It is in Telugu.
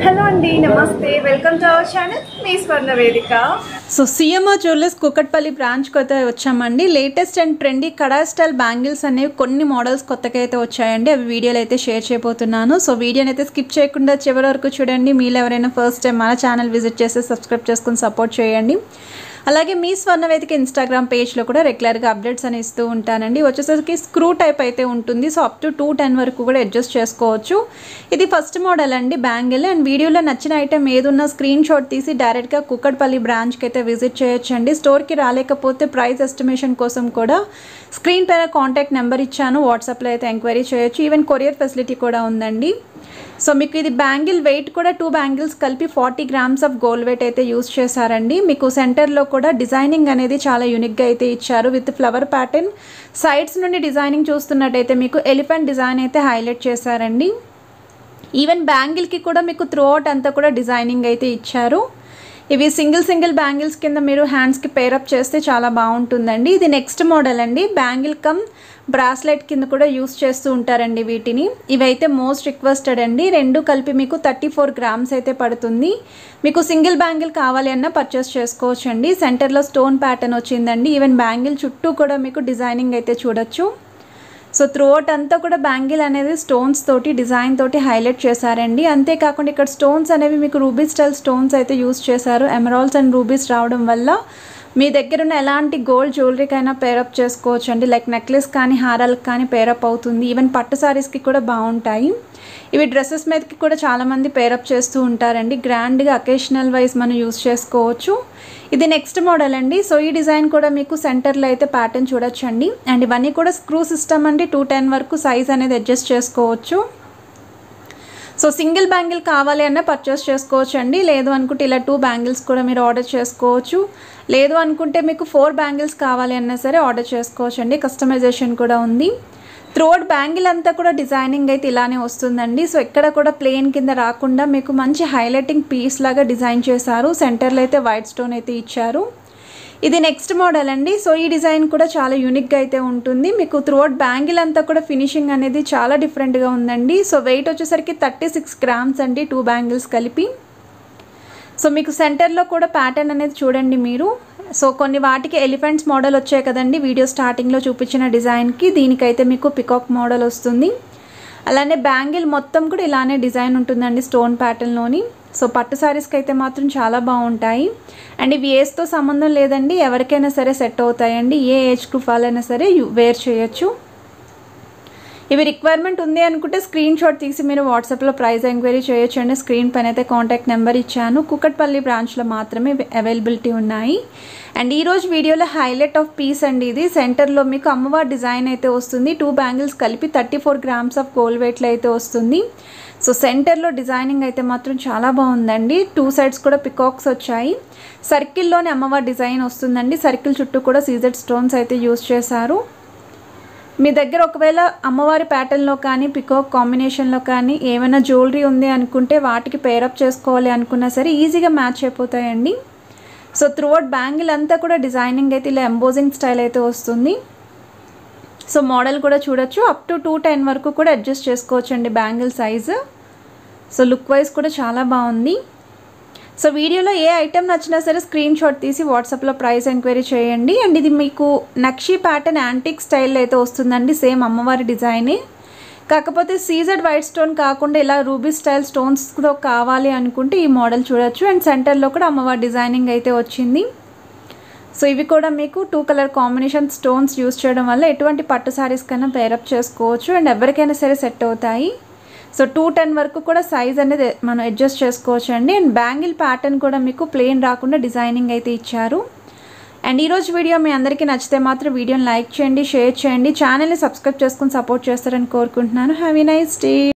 హలో అండి నమస్తే వెల్కమ్ టు అవర్ ఛానల్ మీ Swarna Vedika so CMR jewellers Kukatpally బ్రాంచ్కి అయితే వచ్చామండి latest and trendy kada style bangles అనేవి కొన్ని మోడల్స్ కొత్తగా అయితే వచ్చాయండి అవి వీడియోలు అయితే షేర్ చేయబోతున్నాను సో వీడియోని అయితే స్కిప్ చేయకుండా చివరి వరకు చూడండి మీరు ఎవరైనా ఫస్ట్ టైం మన ఛానల్ విజిట్ చేసి సబ్స్క్రైబ్ చేసుకుని సపోర్ట్ చేయండి అలాగే మీ స్వర్ణ వేదిక ఇన్స్టాగ్రామ్ పేజ్లో కూడా రెగ్యులర్గా అప్డేట్స్ అని ఇస్తూ ఉంటానండి వచ్చేసరికి స్క్రూ టైప్ అయితే ఉంటుంది so up to two ten వరకు కూడా అడ్జస్ట్ చేసుకోవచ్చు ఇది ఫస్ట్ మోడల్ అండి బ్యాంగిల్ అండ్ వీడియోలో నచ్చిన ఐటెం ఏదున్నా స్క్రీన్ షాట్ తీసి డైరెక్ట్గా కుక్కడ్పల్లి బ్రాంచ్కి అయితే విజిట్ చేయొచ్చండి స్టోర్కి రాలేకపోతే ప్రైస్ ఎస్టిమేషన్ కోసం కూడా స్క్రీన్ పైన కాంటాక్ట్ నెంబర్ ఇచ్చాను వాట్సాప్లో అయితే ఎంక్వైరీ చేయొచ్చు ఈవెన్ కొరియర్ ఫెసిలిటీ కూడా ఉందండి సో మీకు ఇది బ్యాంగిల్ వెయిట్ కూడా టూ బ్యాంగిల్స్ కలిపి forty grams of gold weight అయితే యూస్ చేశారండి మీకు సెంటర్లో కూడా డిజైనింగ్ అనేది చాలా యూనిక్గా అయితే ఇచ్చారు విత్ ఫ్లవర్ ప్యాటర్న్ సైడ్స్ నుండి డిజైనింగ్ చూస్తున్నట్టయితే మీకు ఎలిఫెంట్ డిజైన్ అయితే హైలైట్ చేశారండి ఈవెన్ బ్యాంగిల్కి కూడా మీకు త్రూ అవుట్ అంతా కూడా డిజైనింగ్ అయితే ఇచ్చారు ఇవి సింగిల్ సింగిల్ బ్యాంగిల్స్ కింద మీరు హ్యాండ్స్కి పేరప్ చేస్తే చాలా బాగుంటుందండి ఇది నెక్స్ట్ మోడల్ అండి బ్యాంగిల్ కమ్ బ్రాస్లెట్ కింద కూడా యూస్ చేస్తూ ఉంటారండి వీటిని ఇవైతే మోస్ట్ రిక్వెస్టెడ్ అండి రెండు కలిపి మీకు థర్టీ ఫోర్ గ్రామ్స్ అయితే పడుతుంది మీకు సింగిల్ బ్యాంగిల్ కావాలి అన్న పర్చేస్ చేసుకోవచ్చు అండి సెంటర్లో స్టోన్ ప్యాటర్న్ వచ్చిందండి ఈవెన్ బ్యాంగిల్ చుట్టూ కూడా మీకు డిజైనింగ్ అయితే చూడొచ్చు సో త్రూఅవుట్ అంతా కూడా బ్యాంగిల్ అనేది స్టోన్స్ తోటి డిజైన్ తోటి హైలైట్ చేశారండి అంతేకాకుండా ఇక్కడ స్టోన్స్ అనేవి మీకు రూబీ స్టైల్ స్టోన్స్ అయితే యూస్ చేశారు ఎమరాల్స్ అండ్ రూబీస్ రావడం వల్ల మీ దగ్గర ఉన్న ఎలాంటి గోల్డ్ జ్యువెలరీకైనా పేరప్ చేసుకోవచ్చు అండి లైక్ నెక్లెస్ కానీ హారాలకు కానీ పేరప్ అవుతుంది ఈవెన్ పట్టు సారీస్కి కూడా బాగుంటాయి ఇవి డ్రెస్సెస్ మీదకి కూడా చాలామంది పేరప్ చేస్తూ ఉంటారండి గ్రాండ్గా అకేషనల్ వైజ్ మనం యూస్ చేసుకోవచ్చు ఇది నెక్స్ట్ మోడల్ అండి సో ఈ డిజైన్ కూడా మీకు సెంటర్లో అయితే ప్యాటర్న్ చూడొచ్చండి అండ్ ఇవన్నీ కూడా స్క్రూ సిస్టమ్ అండి టూ టెన్ వరకు సైజ్ అనేది అడ్జస్ట్ చేసుకోవచ్చు సో సింగిల్ బ్యాంగిల్ కావాలి అన్న పర్చేస్ చేసుకోవచ్చు అండి లేదు అనుకుంటే ఇలా టూ బ్యాంగిల్స్ కూడా మీరు ఆర్డర్ చేసుకోవచ్చు లేదు అనుకుంటే మీకు ఫోర్ బ్యాంగిల్స్ కావాలి అన్నా సరే ఆర్డర్ చేసుకోవచ్చు అండి కస్టమైజేషన్ కూడా ఉంది త్రోడ్ బ్యాంగిల్ అంతా కూడా డిజైనింగ్ అయితే ఇలానే వస్తుందండి సో ఎక్కడ కూడా ప్లెయిన్ కింద రాకుండా మీకు మంచి హైలైటింగ్ పీస్ లాగా డిజైన్ చేశారు సెంటర్లో అయితే వైట్ స్టోన్ అయితే ఇచ్చారు ఇది నెక్స్ట్ మోడల్ అండి సో ఈ డిజైన్ కూడా చాలా యూనిక్గా అయితే ఉంటుంది మీకు త్రూఅవుట్ బ్యాంగిల్ అంతా కూడా ఫినిషింగ్ అనేది చాలా డిఫరెంట్గా ఉందండి సో వెయిట్ వచ్చేసరికి థర్టీ సిక్స్ గ్రామ్స్ అండి టూ బ్యాంగిల్స్ కలిపి సో మీకు సెంటర్లో కూడా ప్యాటర్న్ అనేది చూడండి మీరు సో కొన్ని వాటికి ఎలిఫెంట్స్ మోడల్ వచ్చాయి కదండి వీడియో స్టార్టింగ్లో చూపించిన డిజైన్కి దీనికైతే మీకు పికాక్ మోడల్ వస్తుంది అలానే బ్యాంగిల్ మొత్తం కూడా ఇలానే డిజైన్ ఉంటుందండి స్టోన్ ప్యాటర్న్లోని సో పట్టు సారీస్కి అయితే మాత్రం చాలా బాగుంటాయి అండ్ ఇవి ఏజ్తో సంబంధం లేదండి ఎవరికైనా సరే సెట్ అవుతాయండి ఏ ఏజ్ గ్రూప్ వాళ్ళైనా సరే వేర్ చేయొచ్చు ఇవి రిక్వైర్మెంట్ ఉంది అనుకుంటే స్క్రీన్ షాట్ తీసి మీరు వాట్సాప్లో ప్రైస్ ఎంక్వైరీ చేయొచ్చు అండి స్క్రీన్ పైన అయితే కాంటాక్ట్ నెంబర్ ఇచ్చాను కుకట్పల్లి బ్రాంచ్లో మాత్రమే అవైలబిలిటీ ఉన్నాయి అండ్ ఈరోజు వీడియోలో హైలైట్ ఆఫ్ పీస్ అండి ఇది సెంటర్లో మీకు అమ్మవారి డిజైన్ అయితే వస్తుంది టూ బ్యాంగిల్స్ కలిపి thirty four grams of gold వెయిట్లో అయితే వస్తుంది సో సెంటర్లో డిజైనింగ్ అయితే మాత్రం చాలా బాగుందండి టూ సైడ్స్ కూడా పికాక్స్ వచ్చాయి సర్కిల్లోనే అమ్మవారి డిజైన్ వస్తుందండి సర్కిల్ చుట్టూ కూడా సీజెడ్ స్టోన్స్ అయితే యూస్ చేశారు మీ దగ్గర ఒకవేళ అమ్మవారి ప్యాటర్న్లో కానీ పికాక్ కాంబినేషన్లో కానీ ఏమైనా జ్యువెలరీ ఉంది అనుకుంటే వాటికి పేరప్ చేసుకోవాలి అనుకున్నా సరే ఈజీగా మ్యాచ్ అయిపోతాయండి సో త్రూఅవుట్ బ్యాంగిల్ అంతా కూడా డిజైనింగ్ అయితే ఇలా ఎంబోజింగ్ స్టైల్ అయితే వస్తుంది సో మోడల్ కూడా చూడొచ్చు అప్ టు టూ టెన్ వరకు కూడా అడ్జస్ట్ చేసుకోవచ్చు అండి bangle size so look wise కూడా చాలా బాగుంది సో వీడియోలో ఏ ఐటెం నచ్చినా సరే స్క్రీన్ షాట్ తీసి వాట్సాప్లో ప్రైస్ ఎంక్వైరీ చేయండి అండ్ ఇది మీకు నక్షీ ప్యాటర్న్ యాంటిక్ స్టైల్లో అయితే వస్తుందండి సేమ్ అమ్మవారి డిజైనే కాకపోతే సీజెడ్ వైట్ స్టోన్ కాకుండా ఇలా రూబీ స్టైల్ స్టోన్స్తో కావాలి అనుకుంటే ఈ మోడల్ చూడొచ్చు అండ్ సెంటర్లో కూడా అమ్మవారి డిజైనింగ్ అయితే వచ్చింది సో ఇవి కూడా మీకు two colour combination stones use చేయడం వల్ల ఎటువంటి పట్టు సారీస్ కన్నా పేరప్ చేసుకోవచ్చు అండ్ ఎవరికైనా సరే సెట్ అవుతాయి సో టూ టెన్ వరకు కూడా సైజ్ అనేది మనం అడ్జస్ట్ చేసుకోవచ్చు అండి అండ్ బ్యాంగిల్ ప్యాటర్న్ కూడా మీకు ప్లెయిన్ రాకుండా డిజైనింగ్ అయితే ఇచ్చారు అండ్ ఈరోజు వీడియో మీ అందరికీ నచ్చితే మాత్రం వీడియోని లైక్ చేయండి షేర్ చేయండి ఛానల్ని సబ్స్క్రైబ్ చేసుకుని సపోర్ట్ చేస్తారని కోరుకుంటున్నాను హ్యావీ నైస్ డే